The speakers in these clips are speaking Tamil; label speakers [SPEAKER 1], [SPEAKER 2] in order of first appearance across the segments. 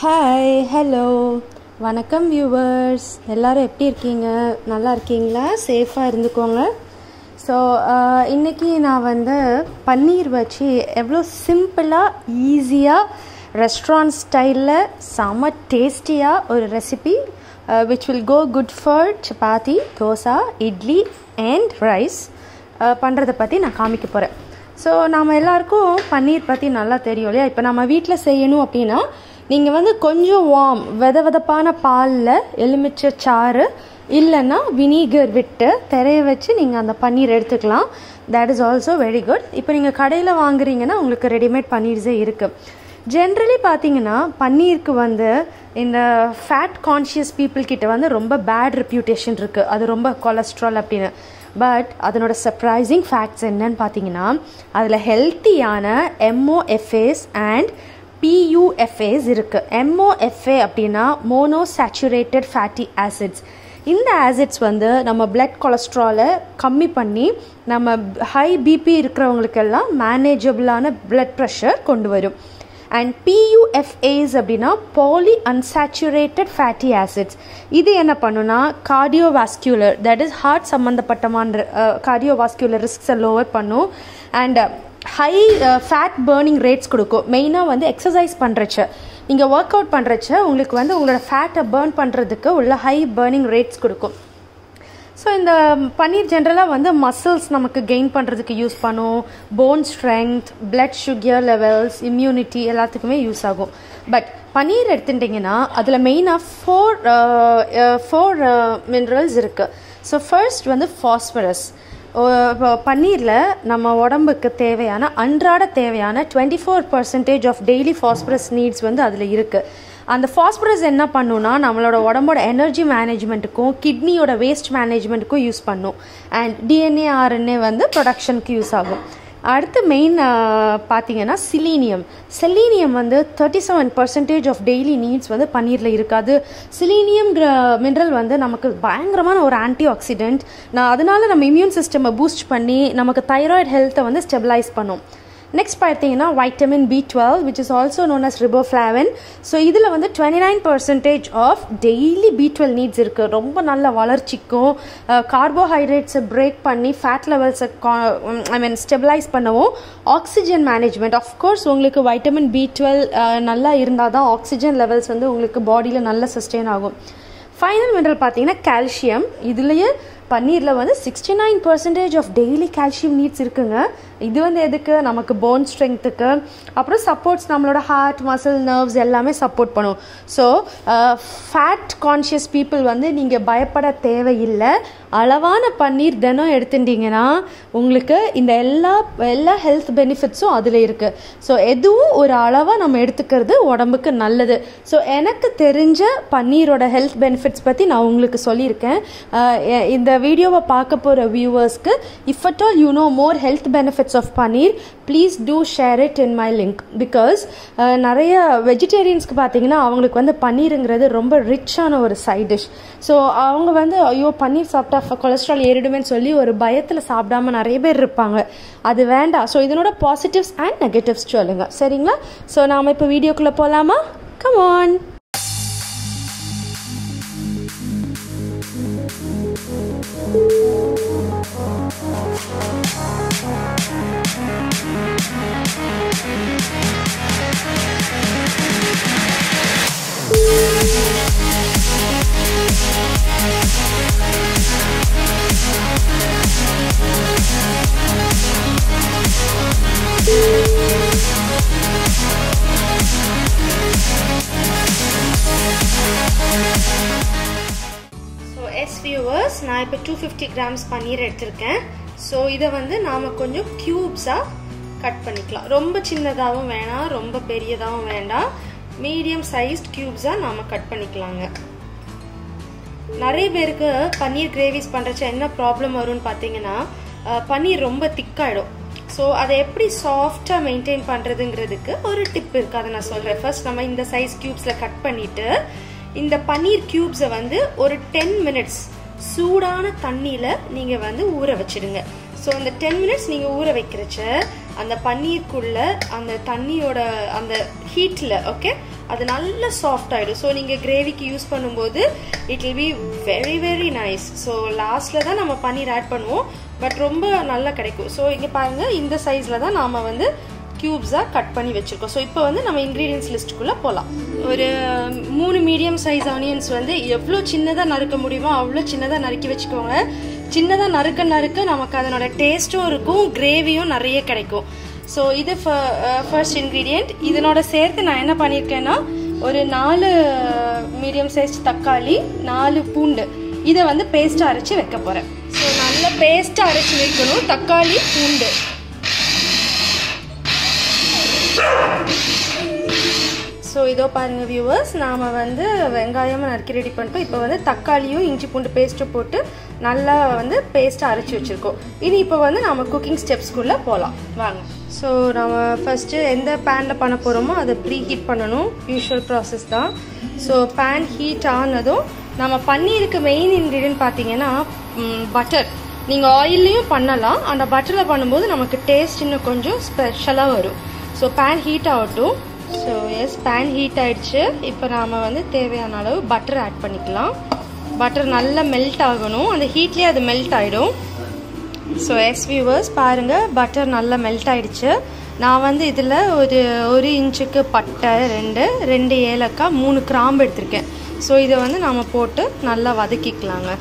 [SPEAKER 1] ஹாய் ஹலோ வணக்கம் வியூவர்ஸ் எல்லாரும் எப்படி இருக்கீங்க நல்லா இருக்கீங்களா சேஃபாக இருந்துக்கோங்க ஸோ இன்றைக்கி நான் வந்து பன்னீர் வச்சு எவ்வளோ சிம்பிளாக ஈஸியாக ரெஸ்டாரண்ட் ஸ்டைலில் செம டேஸ்டியாக ஒரு recipe which will go good for chapati dosa idli and rice பண்ணுறதை பற்றி நான் காமிக்க போகிறேன் ஸோ நம்ம எல்லாருக்கும் பன்னீர் பற்றி நல்லா தெரியும் இல்லையா இப்போ நம்ம வீட்டில் செய்யணும் அப்படின்னா நீங்கள் வந்து கொஞ்சம் வார்ம் வெத வெதப்பான பாலில் எலுமிச்சை சாறு இல்லைன்னா வினீகர் விட்டு திரைய வச்சு நீங்கள் அந்த பன்னீர் எடுத்துக்கலாம் that is also very good இப்போ நீங்கள் கடையில் வாங்குறீங்கன்னா உங்களுக்கு ரெடிமேட் பன்னீர்ஸே இருக்குது ஜென்ரலி பார்த்தீங்கன்னா பன்னீருக்கு வந்து இந்த ஃபேட் கான்ஷியஸ் பீப்புள் கிட்ட வந்து ரொம்ப பேட் ரெப்யூட்டேஷன் இருக்குது அது ரொம்ப கொலஸ்ட்ரால் அப்படின்னு பட் அதனோட சர்ப்ரைசிங் ஃபேக்ட்ஸ் என்னன்னு பார்த்தீங்கன்னா அதில் ஹெல்த்தியான எம்ஓஎஃப்ஏஸ் அண்ட் பியூஎஃப்ஏஸ் இருக்குது எம்ஓஎஃப்ஏ அப்படின்னா மோனோசாச்சுரேட்டட் ஃபேட்டி ஆசிட்ஸ் இந்த ஆசிட்ஸ் வந்து நம்ம பிளட் கொலஸ்ட்ராலை கம்மி பண்ணி நம்ம ஹை பிபி இருக்கிறவங்களுக்கெல்லாம் மேனேஜபிளான பிளட் ப்ரெஷர் கொண்டு வரும் அண்ட் பியூஎஃப்ஏஸ் அப்படின்னா பாலி அன்சாச்சுரேட்டட் ஃபேட்டி ஆசிட்ஸ் இது என்ன பண்ணுன்னா கார்டியோவாஸ்குலர் தட் இஸ் ஹார்ட் சம்மந்தப்பட்டமான கார்டியோவாஸ்குலர் ரிஸ்க்ஸை லோவர் பண்ணும் and high fat burning rates கொடுக்கும் மெயினாக வந்து எக்ஸசைஸ் பண்ணுறச்ச நீங்கள் ஒர்க் அவுட் பண்ணுறச்ச உங்களுக்கு வந்து உங்களோட ஃபேட்டை பேர்ன் பண்ணுறதுக்கு உள்ள ஹை பேர்னிங் ரேட்ஸ் கொடுக்கும் ஸோ இந்த பன்னீர் ஜென்ரலாக வந்து மசில்ஸ் நமக்கு கெயின் பண்ணுறதுக்கு யூஸ் பண்ணும் bone strength blood sugar levels immunity எல்லாத்துக்குமே யூஸ் ஆகும் பட் பன்னீர் எடுத்துட்டிங்கன்னா அதில் மெயினாக ஃபோர் ஃபோர் மினரல்ஸ் இருக்குது ஸோ ஃபர்ஸ்ட் வந்து ஃபாஸ்பரஸ் பன்னீரில் நம்ம உடம்புக்கு தேவையான அன்றாட தேவையான twenty four percentage of daily phosphorus needs வந்து அதில் இருக்குது அந்த ஃபாஸ்பரஸ் என்ன பண்ணுன்னா நம்மளோட உடம்போட எனர்ஜி மேனேஜ்மெண்ட்டுக்கும் கிட்னியோட வேஸ்ட் மேனேஜ்மெண்ட்டுக்கும் யூஸ் பண்ணும் அண்ட் டிஎன்ஏ ஆர்என்ஏ வந்து ப்ரொடக்ஷனுக்கு யூஸ் ஆகும் அடுத்து மெயின் பார்த்தீங்கன்னா சிலீனியம் செலீனியம் வந்து thirty seven percentage of daily needs வந்து பன்னீரில் இருக்காது சிலீனியம்ங்கிற மினரல் வந்து நமக்கு பயங்கரமான ஒரு ஆன்டி ஆக்சிடென்ட் நான் அதனால நம்ம இம்யூன் சிஸ்டமை பூஸ்ட் பண்ணி நமக்கு தைராய்டு ஹெல்த்தை வந்து ஸ்டெபிலைஸ் பண்ணும் நெக்ஸ்ட் பார்த்தீங்கன்னா vitamin B twelve which is also known as riboflavin so இதில் வந்து twenty nine percentage of daily B twelve needs இருக்குது ரொம்ப நல்ல வளர்ச்சிக்கும் கார்போஹைட்ரேட்ஸை பிரேக் பண்ணி ஃபேட் லெவல்ஸை ஐ மீன் ஸ்டெபிலைஸ் பண்ணவும் ஆக்சிஜன் மேனேஜ்மெண்ட் ஆஃப்கோர்ஸ் உங்களுக்கு வைட்டமின் பி டுவெல் நல்லா இருந்தால் தான் ஆக்சிஜன் லெவல்ஸ் வந்து உங்களுக்கு பாடியில் நல்ல சஸ்டெயின் ஆகும் ஃபைனல் மினரல் பார்த்தீங்கன்னா கால்சியம் இதுலேயே பன்னீரில் வந்து sixty nine percentage of daily calcium needs இருக்குங்க இது வந்து எதுக்கு நமக்கு போன் ஸ்ட்ரென்த்துக்கு அப்புறம் சப்போர்ட்ஸ் நம்மளோட ஹார்ட் மசில் நர்வ்ஸ் எல்லாமே சப்போர்ட் பண்ணும் ஸோ ஃபேட் கான்ஷியஸ் பீப்புள் வந்து நீங்கள் பயப்பட தேவையில்லை அளவான பன்னீர் தினம் எடுத்துட்டிங்கன்னா உங்களுக்கு இந்த எல்லா எல்லா ஹெல்த் பெனிஃபிட்ஸும் அதில் இருக்குது ஸோ எதுவும் ஒரு அளவாக நம்ம எடுத்துக்கிறது உடம்புக்கு நல்லது ஸோ எனக்கு தெரிஞ்ச பன்னீரோட ஹெல்த் பெனிஃபிட்ஸ் பற்றி நான் உங்களுக்கு சொல்லியிருக்கேன் இந்த வீடியோவை பார்க்க போகிற வியூவர்ஸ்க்கு if at all you know more health benefits of paneer please do share it in my link because நிறைய வெஜிடேரியன்ஸ்க்கு பார்த்தீங்கன்னா அவங்களுக்கு வந்து பன்னீருங்கிறது ரொம்ப ரிச்சான ஒரு சைட் டிஷ் ஸோ அவங்க வந்து ஐயோ பன்னீர் சாப்பிட்டா கொலஸ்ட்ரால் ஏறிடுமேன்னு சொல்லி ஒரு பயத்தில் சாப்பிடாம நிறைய பேர் இருப்பாங்க அது வேண்டாம் ஸோ இதனோட பாசிட்டிவ்ஸ் அண்ட் நெகட்டிவ்ஸ் சொல்லுங்கள் சரிங்களா ஸோ நாம் இப்போ வீடியோக்குள்ளே போகலாமா come on so yes viewers நான் இப்போ டூ ஃபிஃப்டி கிராம்ஸ் பன்னீர் எடுத்திருக்கேன் ஸோ இதை வந்து நாம் கொஞ்சம் க்யூப்ஸாக கட் பண்ணிக்கலாம் ரொம்ப சின்னதாகவும் வேணாம் ரொம்ப பெரியதாகவும் வேண்டாம் மீடியம் சைஸ்ட் க்யூப்ஸாக நாம் கட் பண்ணிக்கலாங்க நிறைய பேருக்கு பன்னீர் கிரேவிஸ் பண்ணுறச்ச என்ன ப்ராப்ளம் வரும்னு பார்த்தீங்கன்னா பன்னீர் ரொம்ப திக்காயிடும் ஸோ அதை எப்படி சாஃப்டாக மெயின்டைன் பண்ணுறதுங்கிறதுக்கு ஒரு டிப் இருக்குது அதை நான் சொல்கிறேன் ஃபர்ஸ்ட் நம்ம இந்த சைஸ் க்யூப்ஸில் கட் பண்ணிவிட்டு இந்த பன்னீர் க்யூப்ஸை வந்து ஒரு டென் மினிட்ஸ் சூடான தண்ணியில் நீங்கள் வந்து ஊற வச்சிடுங்க ஸோ அந்த டென் மினிட்ஸ் நீங்கள் ஊற வைக்கிறச்ச அந்த பன்னீருக்குள்ள அந்த தண்ணியோட அந்த ஹீட்டில் ஓகே அது நல்ல சாஃப்ட் ஆகிடும் ஸோ நீங்கள் கிரேவிக்கு யூஸ் பண்ணும்போது it will be very very nice so லாஸ்ட்டில் தான் நம்ம பன்னீர் ஆட் பண்ணுவோம் பட் ரொம்ப நல்லா கிடைக்கும் ஸோ இங்கே பாருங்கள் இந்த சைஸில் தான் நாம் வந்து க்யூப்ஸாக கட் பண்ணி வச்சுருக்கோம் ஸோ இப்போ வந்து நம்ம இன்க்ரீடியன்ஸ் லிஸ்ட்டுக்குள்ளே போகலாம் ஒரு மூணு மீடியம் சைஸ் ஆனியன்ஸ் வந்து எவ்வளோ சின்னதாக நறுக்க முடியுமோ அவ்வளோ சின்னதாக நறுக்கி வச்சுக்கோங்க சின்னதாக நறுக்க நறுக்க நமக்கு அதனோட டேஸ்ட்டும் இருக்கும் கிரேவியும் நிறைய கிடைக்கும் ஸோ இது ஃபர்ஸ்ட் இன்க்ரீடியண்ட் இதனோட சேர்த்து நான் என்ன பண்ணியிருக்கேன்னா ஒரு நாலு மீடியம் சைஸ் தக்காளி நாலு பூண்டு இதை வந்து பேஸ்ட்டாக அரைச்சி வைக்க போகிறேன் ஸோ நல்ல பேஸ்ட்டாக அரைச்சி வைக்கணும் தக்காளி பூண்டு ஸோ இதோ பாருங்கள் வியூவர்ஸ் நாம் வந்து வெங்காயமும் நறுக்கி ரெடி பண்ணிட்டோம் இப்போ வந்து தக்காளியும் இஞ்சி பூண்டு பேஸ்ட்டும் போட்டு நல்லா வந்து பேஸ்ட்டை அரைச்சி வச்சுருக்கோம் இனி இப்போ வந்து நம்ம குக்கிங் ஸ்டெப்ஸ்குள்ளே போகலாம் வாங்க ஸோ நம்ம ஃபஸ்ட்டு எந்த பேனில் பண்ண போகிறோமோ அதை ப்ரீ ஹீட் பண்ணணும் யூஷுவல் ப்ராசஸ் தான் ஸோ பேன் ஹீட் ஆனதும் நம்ம பன்னீருக்கு மெயின் இன்க்ரீடியன்ட் பார்த்தீங்கன்னா பட்டர் நீங்கள் ஆயில்லையும் பண்ணலாம் அந்த பட்டரில் பண்ணும்போது நமக்கு டேஸ்ட் இன்னும் கொஞ்சம் ஸ்பெஷலாக வரும் ஸோ பேன் ஹீட் ஆகட்டும் ஸோ எஸ் பேன் ஹீட் ஆயிடுச்சு இப்போ நாம் வந்து தேவையான அளவு பட்டர் ஆட் பண்ணிக்கலாம் பட்டர் நல்லா மெல்ட் ஆகணும் அந்த ஹீட்லேயே அது மெல்ட் ஆகிடும் ஸோ எஸ் வியூவர்ஸ் பாருங்கள் பட்டர் நல்லா மெல்ட் ஆயிடுச்சு நான் வந்து இதில் ஒரு ஒரு இன்ச்சுக்கு பட்டை ரெண்டு ரெண்டு ஏலக்காய் மூணு கிராம்பு எடுத்திருக்கேன் ஸோ இதை வந்து நாம் போட்டு நல்லா வதக்கிக்கலாங்க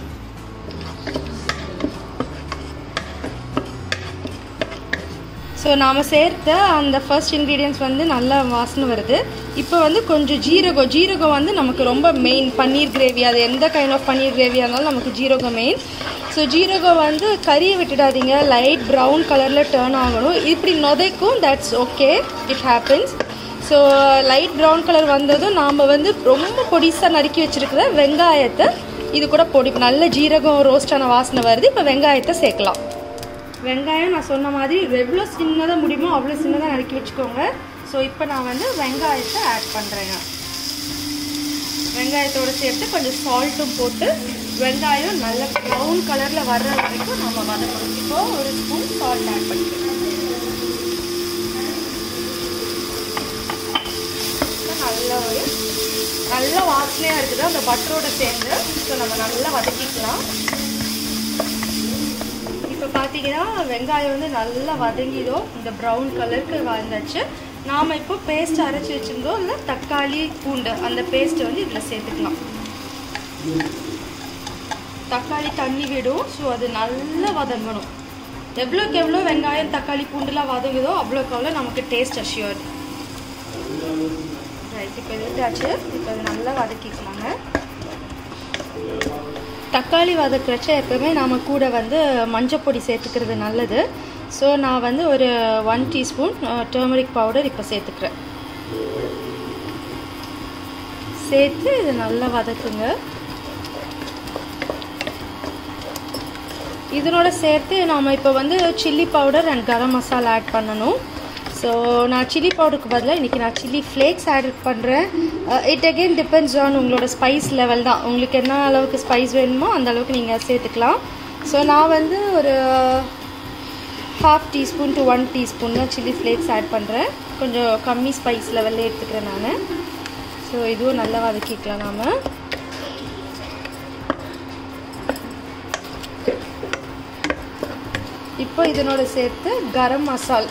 [SPEAKER 1] ஸோ நாம் சேர்த்த அந்த ஃபர்ஸ்ட் இன்க்ரீடியன்ஸ் வந்து நல்ல வாசனை வருது இப்போ வந்து கொஞ்சம் ஜீரகம் ஜீரகம் வந்து நமக்கு ரொம்ப மெயின் பன்னீர் கிரேவி அது எந்த கைண்ட் ஆஃப் பன்னீர் கிரேவியாக இருந்தாலும் நமக்கு ஜீரகம் மெயின் ஸோ ஜீரகம் வந்து கறியை விட்டுடாதீங்க லைட் ப்ரௌன் கலரில் டேர்ன் ஆகணும் இப்படி நொதைக்கும் that's okay it happens so light brown colour வந்ததும் நாம் வந்து ரொம்ப பொடிசாக நறுக்கி வச்சுருக்கிற வெங்காயத்தை இது கூட பொடி நல்ல ஜீரகம் ரோஸ்டான வாசனை வருது இப்போ வெங்காயத்தை சேர்க்கலாம் வெங்காயம் நான் சொன்ன மாதிரி எவ்வளோ சின்னதாக முடியுமோ அவ்வளோ சின்னதாக நறுக்கி வச்சுக்கோங்க ஸோ இப்போ நான் வந்து வெங்காயத்தை ஆட் பண்ணுறேங்க வெங்காயத்தோடு சேர்த்து கொஞ்சம் சால்ட்டும் போட்டு வெங்காயம் நல்ல ப்ரௌன் கலரில் வர்ற வரைக்கும் நம்ம வதக்கணும் இப்போ ஒரு ஸ்பூன் சால்ட் ஆட் பண்ணிக்கலாம் நல்ல ஒரு நல்ல வாசனையாக இருக்குது அந்த பட்டரோட சேர்ந்து ஸோ நம்ம நல்லா வதக்கிக்கலாம் இப்போ பார்த்தீங்கன்னா வெங்காயம் வந்து நல்லா வதங்கிடும் இந்த ப்ரௌன் கலருக்கு வந்தாச்சு நாம் இப்போ பேஸ்ட் அரைச்சி வச்சுருந்தோம் இல்லை தக்காளி பூண்டு அந்த பேஸ்ட்டை வந்து இதில் சேர்த்துக்கலாம் தக்காளி தண்ணி விடும் ஸோ அது நல்லா வதங்கணும் எவ்வளோக்கு எவ்வளோ வெங்காயம் தக்காளி பூண்டுலாம் வதங்குதோ அவ்வளோக்கு அவ்வளோ நமக்கு டேஸ்ட் அஷ்யூர் ரைட் இப்போ இதுட்டாச்சு இப்போ அது நல்லா வதக்கிக்கலாங்க தக்காளி வதக்கிறச்ச எப்போவுமே நாம் கூட வந்து மஞ்சப்பொடி சேர்த்துக்கிறது நல்லது ஸோ நான் வந்து ஒரு ஒன் டீஸ்பூன் டர்மரிக் பவுடர் இப்போ சேர்த்துக்கிறேன் சேர்த்து இது நல்லா வதக்குங்க இதனோட சேர்த்து நாம் இப்போ வந்து chilli powder and garam masala add பண்ணணும் ஸோ நான் சில்லி பவுடருக்கு பதிலாக இன்றைக்கி நான் சில்லி ஃப்ளேக்ஸ் ஆட் பண்ணுறேன் இட் அகெயின் டிபெண்ட்ஸ் ஆன் உங்களோட ஸ்பைஸ் லெவல் தான் உங்களுக்கு என்ன அளவுக்கு ஸ்பைஸ் வேணுமோ அந்த அளவுக்கு நீங்கள் சேர்த்துக்கலாம் ஸோ நான் வந்து ஒரு half teaspoon to one teaspoon தான் சில்லி ஃப்ளேக்ஸ் ஆட் பண்ணுறேன் கொஞ்சம் கம்மி ஸ்பைஸ் லெவலில் எடுத்துக்கிறேன் நான் ஸோ இதுவும் நல்லா வதக்கிக்கலாம் நாம் இப்போ இதனோட சேர்த்து கரம் மசால்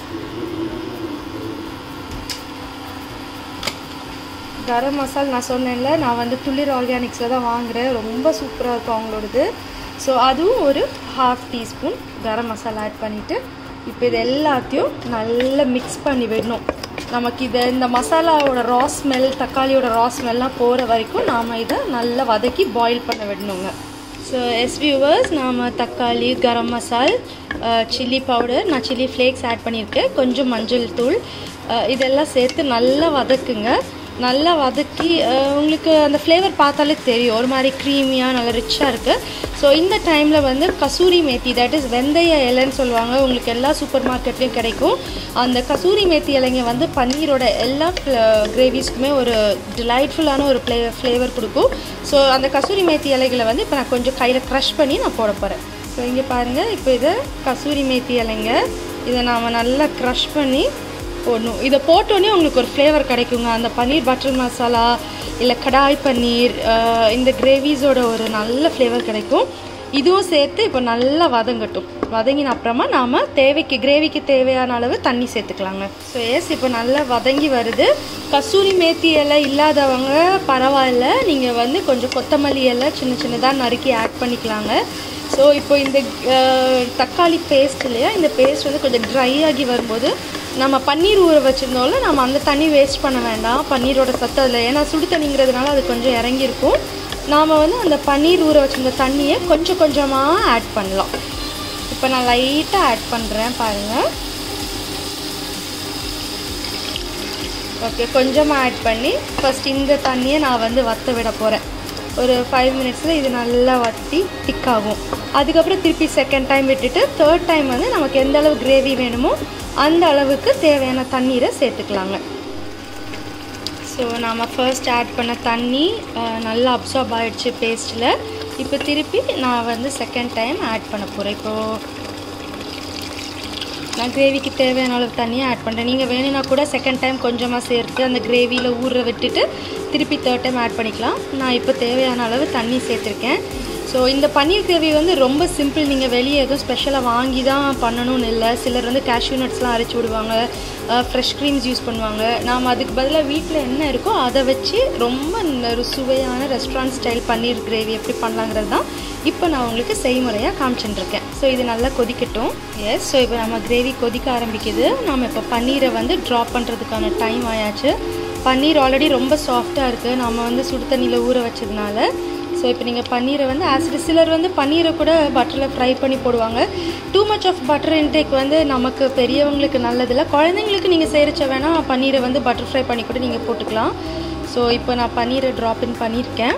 [SPEAKER 1] கரம் மசால் நான் சொன்னேன்ல நான் வந்து துளிர் ஆர்கானிக்ஸில் தான் வாங்குகிறேன் ரொம்ப சூப்பராக இருக்கும் அவங்களோடது ஸோ அதுவும் ஒரு half teaspoon garam masala add பண்ணிவிட்டு இப்போ இது எல்லாத்தையும் நல்லா மிக்ஸ் பண்ணி விடணும் நமக்கு இதை இந்த மசாலாவோட ரா ஸ்மெல் தக்காளியோட ரா ஸ்மெல்லாம் போகிற வரைக்கும் நாம் இதை நல்லா வதக்கி பாயில் பண்ண விடணுங்க ஸோ எஸ் வியூவர்ஸ் நாம் தக்காளி கரம் மசால் சில்லி பவுடர் நான் சில்லி ஃப்ளேக்ஸ் ஆட் பண்ணியிருக்கேன் கொஞ்சம் மஞ்சள் தூள் இதெல்லாம் சேர்த்து நல்லா வதக்குங்க நல்லா வதக்கி உங்களுக்கு அந்த ஃப்ளேவர் பார்த்தாலே தெரியும் ஒரு மாதிரி க்ரீமியாக நல்லா ரிச்சாக இருக்குது ஸோ இந்த டைமில் வந்து கசூரி மேத்தி தட் இஸ் வெந்தய இலைன்னு சொல்லுவாங்க உங்களுக்கு எல்லா சூப்பர் மார்க்கெட்லேயும் கிடைக்கும் அந்த கசூரி மேத்தி இலைங்க வந்து பன்னீரோட எல்லா கிரேவிஸ்க்குமே ஒரு டிலைட்ஃபுல்லான ஒரு ஃப்ளே ஃப்ளேவர் கொடுக்கும் ஸோ அந்த கசூரி மேத்தி இலைகளை வந்து இப்போ நான் கொஞ்சம் கையில் க்ரஷ் பண்ணி நான் போட போகிறேன் ஸோ இங்கே பாருங்கள் இப்போ இது கசூரி மேத்தி இலைங்க இதை நாம் நல்லா க்ரஷ் பண்ணி போடணும் இதை போட்டோன்னே உங்களுக்கு ஒரு ஃப்ளேவர் கிடைக்குங்க அந்த பன்னீர் பட்டர் மசாலா இல்லை கடாய் பன்னீர் அஹ், இந்த கிரேவிஸோட ஒரு நல்ல ஃப்ளேவர் கிடைக்கும் இதுவும் சேர்த்து இப்போ நல்லா வதங்கட்டும் வதங்கின அப்புறமா நாம் தேவைக்கு கிரேவிக்கு தேவையான அளவு தண்ணி சேர்த்துக்கலாங்க ஸோ எஸ் இப்போ நல்லா வதங்கி வருது கசூரி மேத்தி இலை இல்லாதவங்க பரவாயில்ல நீங்கள் வந்து கொஞ்சம் கொத்தமல்லி இலை சின்ன சின்னதாக நறுக்கி ஆட் பண்ணிக்கலாங்க ஸோ இப்போ இந்த அஹ், தக்காளி பேஸ்ட் இல்லையா இந்த பேஸ்ட் வந்து கொஞ்சம் ட்ரை ஆகி வரும்போது நம்ம பன்னீர் ஊற வச்சுருந்தோம்ல நம்ம அந்த தண்ணி வேஸ்ட் பண்ண வேண்டாம் பன்னீரோட சத்து அதில் ஏன்னா சுடு தண்ணிங்கிறதுனால அது கொஞ்சம் இறங்கியிருக்கும் நாம் வந்து அந்த பன்னீர் ஊற வச்சிருந்த தண்ணியை கொஞ்சம் கொஞ்சமாக ஆட் பண்ணலாம் இப்போ நான் லைட்டாக ஆட் பண்ணுறேன் பாருங்கள் ஓகே கொஞ்சமாக ஆட் பண்ணி ஃபஸ்ட் இந்த தண்ணியை நான் வந்து வற்ற விட போகிறேன் ஒரு ஃபைவ் மினிட்ஸில் இது நல்லா வற்றி திக்காகும் அதுக்கப்புறம் திருப்பி செகண்ட் டைம் விட்டுட்டு தேர்ட் டைம் வந்து நமக்கு எந்த அளவு கிரேவி வேணுமோ அந்த அளவுக்கு தேவையான தண்ணீரை சேர்த்துக்கலாங்க ஸோ நாம் ஃபர்ஸ்ட் ஆட் பண்ண தண்ணி அஹ், நல்லா அப்சார்ப் ஆகிடுச்சு பேஸ்ட்டில் இப்போ திருப்பி நான் வந்து செகண்ட் டைம் ஆட் பண்ண போகிறேன் இப்போது நான் கிரேவிக்கு தேவையான அளவு தண்ணியை ஆட் பண்ணுறேன் நீங்கள் வேணும்னா கூட செகண்ட் டைம் கொஞ்சமாக சேர்த்து அந்த கிரேவியில் ஊற விட்டுட்டு திருப்பி தேர்ட் டைம் ஆட் பண்ணிக்கலாம் நான் இப்போ தேவையான அளவு தண்ணி சேர்த்துருக்கேன் ஸோ இந்த பன்னீர் கிரேவி வந்து ரொம்ப சிம்பிள் நீங்கள் வெளியே எதுவும் ஸ்பெஷலாக வாங்கி தான் பண்ணணும்னு இல்லை சிலர் வந்து கேஷ்யூ நட்ஸ்லாம் அரைச்சி விடுவாங்க ஃப்ரெஷ் க்ரீம்ஸ் யூஸ் பண்ணுவாங்க நாம் அதுக்கு பதிலாக வீட்டில் என்ன இருக்கோ அதை வச்சு ரொம்ப ந- ஒரு சுவையான ரெஸ்டாரண்ட் ஸ்டைல் பன்னீர் கிரேவி எப்படி பண்ணலாங்கிறது தான் இப்போ நான் உங்களுக்கு செய்முறையாக காமிச்சுட்டு இருக்கேன் ஸோ இது நல்லா கொதிக்கட்டும் எஸ் ஸோ இப்போ நம்ம கிரேவி கொதிக்க ஆரம்பிக்குது நம்ம இப்போ பன்னீரை வந்து ட்ராப் பண்ணுறதுக்கான டைம் ஆயாச்சு பன்னீர் ஆல்ரெடி ரொம்ப சாஃப்டாக இருக்குது நம்ம வந்து சுடு தண்ணியில் ஊற வச்சதுனால ஸோ இப்போ நீங்கள் பன்னீரை வந்து ஆசிட் சிலர் வந்து பன்னீரை கூட பட்டரில் ஃப்ரை பண்ணி போடுவாங்க too much of butter intake வந்து நமக்கு பெரியவங்களுக்கு நல்லதில்ல குழந்தைங்களுக்கு நீங்கள் செய்கிறச்ச வேணால் பன்னீரை வந்து பட்டர் ஃப்ரை பண்ணி கூட நீங்கள் போட்டுக்கலாம் ஸோ இப்போ நான் பன்னீரை ட்ராப் இன் பண்ணியிருக்கேன்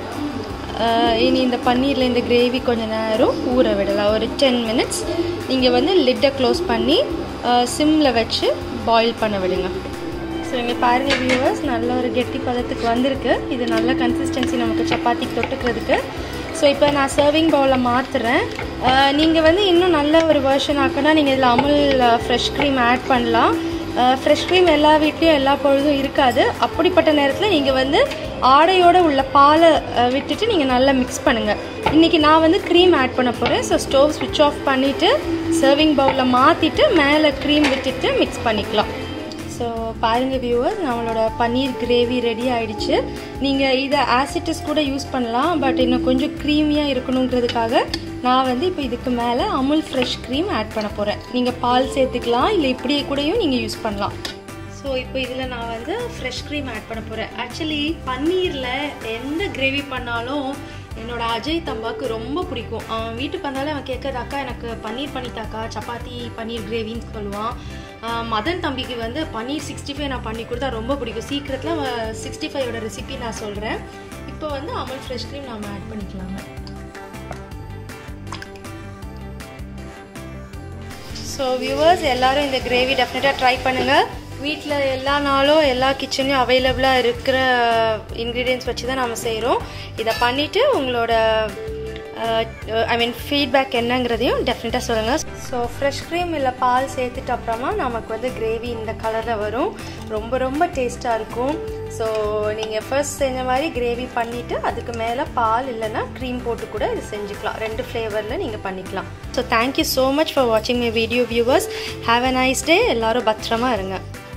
[SPEAKER 1] அஹ் இனி இந்த பன்னீரில் இந்த கிரேவி கொஞ்ச நேரம் ஊற விடலாம் ஒரு டென் மினிட்ஸ் நீங்கள் வந்து லிட்டை க்ளோஸ் பண்ணி சிம்மில் வச்சு பாயில் பண்ண விடுங்க ஸோ இங்கே பாருங்கள் வியூவர்ஸ் நல்ல ஒரு கெட்டி பதத்துக்கு வந்திருக்கு இது நல்ல கன்சிஸ்டன்சி நமக்கு சப்பாத்திக்கு தொட்டுக்கிறதுக்கு ஸோ இப்போ நான் சர்விங் பவுலில் மாற்றுறேன் நீங்கள் வந்து இன்னும் நல்ல ஒரு வெர்ஷன் ஆக்கினா நீங்கள் இதில் அமுல் ஃப்ரெஷ் க்ரீம் ஆட் பண்ணலாம் ஃப்ரெஷ் க்ரீம் எல்லா வீட்லேயும் எல்லா பொழுதும் இருக்காது அப்படிப்பட்ட நேரத்தில் நீங்கள் வந்து ஆடையோட உள்ள பாலை அஹ், விட்டுட்டு நீங்கள் நல்லா மிக்ஸ் பண்ணுங்கள் இன்றைக்கி நான் வந்து க்ரீம் ஆட் பண்ண போகிறேன் ஸோ ஸ்டவ் ஸ்விட்ச் ஆஃப் பண்ணிவிட்டு சர்விங் பவுலில் மாற்றிட்டு மேலே க்ரீம் விட்டுட்டு மிக்ஸ் பண்ணிக்கலாம் ஸோ பாருங்கள் வியூவர் நம்மளோட பன்னீர் கிரேவி ரெடி ஆயிடுச்சு நீங்கள் இதை ஆசிட்டிஸ் கூட யூஸ் பண்ணலாம் பட் இன்னும் கொஞ்சம் க்ரீமியாக இருக்கணுங்கிறதுக்காக நான் வந்து இப்போ இதுக்கு மேலே அமுல் ஃப்ரெஷ் க்ரீம் ஆட் பண்ண போகிறேன் நீங்கள் பால் சேர்த்துக்கலாம் இல்லை இப்படியே கூடயும் நீங்கள் யூஸ் பண்ணலாம் ஸோ இப்போ இதில் நான் வந்து ஃப்ரெஷ் க்ரீம் ஆட் பண்ண போகிறேன் ஆக்சுவலி பன்னீரில் எந்த கிரேவி பண்ணாலும் என்னோட அஜய் தம்பாக்கு ரொம்ப பிடிக்கும் அவன் வீட்டுக்கு வந்தாலே அவன் கேட்கறது அக்கா எனக்கு பன்னீர் பண்ணித்தாக்கா சப்பாத்தி பன்னீர் கிரேவின்னு சொல்லுவான் ஆஹ் மதன் தம்பிக்கு வந்து பன்னீர் சிக்ஸ்டி ஃபைவ் நான் பண்ணி கொடுத்தா ரொம்ப பிடிக்கும் சீக்கிரத்தில் சிக்ஸ்டி ஃபைவோட ரெசிபி நான் சொல்கிறேன் இப்போ வந்து அமுல் ஃப்ரெஷ் க்ரீம் நம்ம ஆட் பண்ணிக்கலாங்க ஸோ வியூவர்ஸ் எல்லாரும் இந்த கிரேவி டெஃபினட்டாக ட்ரை பண்ணுங்கள் வீட்டில் எல்லா நாளும் எல்லா கிச்சன்லையும் அவைலபிளாக இருக்கிற இன்க்ரீடியன்ஸ் வச்சு தான் நம்ம செய்கிறோம் இதை பண்ணிவிட்டு உங்களோட ஐ மீன் ஃபீட்பேக் என்னங்கிறதையும் டெஃபினட்டாக சொல்லுங்கள் ஸோ ஃப்ரெஷ் க்ரீம் இல்லை பால் சேர்த்துட்டு அப்புறமா நமக்கு வந்து கிரேவி இந்த கலரில் வரும் ரொம்ப ரொம்ப டேஸ்ட்டாக இருக்கும் ஸோ நீங்கள் ஃபர்ஸ்ட் செஞ்ச மாதிரி கிரேவி பண்ணிவிட்டு அதுக்கு மேலே பால் இல்லைன்னா க்ரீம் போட்டு கூட இது செஞ்சுக்கலாம் ரெண்டு ஃப்ளேவரில் நீங்கள் பண்ணிக்கலாம் so thank you so much for வாட்சிங் my video viewers have a nice day எல்லாரும் பத்திரமா இருங்க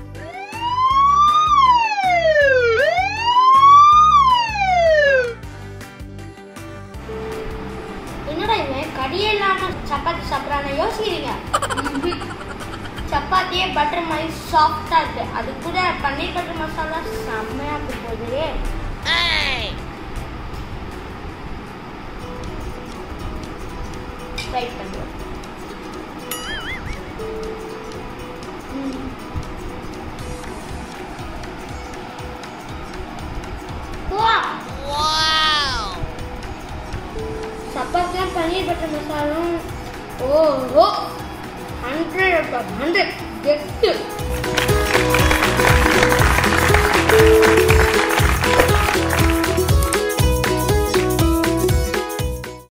[SPEAKER 2] என்னடா இவன் கடியே இல்லாம சப்பாத்தி சாப்பிட்றான யோசிக்கிறீங்க சப்பாத்தியே பட்டர் மாதிரி சாஃப்டா இருக்கு அது கூட பன்னீர் பட்டர் மசாலா செம்மையா இருக்கு போகுது ட்ரை பண்ணுவோம் சப்பாத்தியும் பன்னீர் பட்டர் மசாலும் ஓ ஹண்ட்ரட் ஹண்ட்ரட் கெட்டு